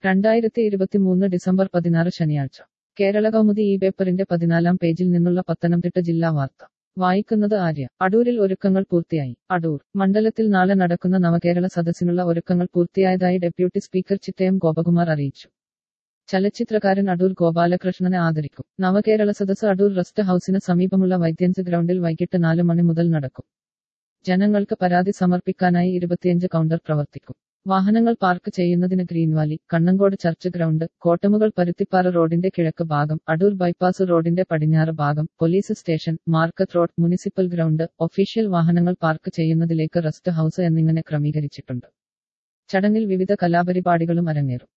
രണ്ടായിരത്തി ഇരുപത്തിമൂന്ന് ഡിസംബർ പതിനാറ് ശനിയാഴ്ച കേരള കൗമുദി ഈ പേപ്പറിന്റെ പതിനാലാം പേജിൽ നിന്നുള്ള പത്തനംതിട്ട ജില്ലാ വാർത്ത വായിക്കുന്നത് ആര്യ അടൂരിൽ ഒരുക്കങ്ങൾ പൂർത്തിയായി അടൂർ മണ്ഡലത്തിൽ നാളെ നടക്കുന്ന നവകേരള സദസ്സിനുള്ള ഒരുക്കങ്ങൾ പൂർത്തിയായതായി ഡെപ്യൂട്ടി സ്പീക്കർ ചിറ്റയം ഗോപകുമാർ അറിയിച്ചു ചലച്ചിത്രകാരൻ അടൂർ ഗോപാലകൃഷ്ണനെ ആദരിക്കും നവകേരള സദസ് അടൂർ റെസ്റ്റ് ഹൌസിന് സമീപമുള്ള വൈദ്യൻസ് ഗ്രൗണ്ടിൽ വൈകിട്ട് നാല് മണി മുതൽ നടക്കും ജനങ്ങൾക്ക് പരാതി സമർപ്പിക്കാനായി ഇരുപത്തിയഞ്ച് കൗണ്ടർ പ്രവർത്തിക്കും വാഹനങ്ങൾ പാർക്ക് ചെയ്യുന്നതിന് green valley Kannankode church ground Kottamukal Paruthippara റോഡിന്റെ കിഴക്ക് ഭാഗം അടൂർ ബൈപ്പാസ് റോഡിന്റെ പടിഞ്ഞാറ് ഭാഗം police station market road municipal ground official വാഹനങ്ങൾ പാർക്ക് ചെയ്യുന്നതിലേക്ക് റെസ്റ്റ് ഹൌസ് എന്നിങ്ങനെ ക്രമീകരിച്ചിട്ടുണ്ട് ചടങ്ങിൽ വിവിധ കലാപരിപാടികളും അരങ്ങേറും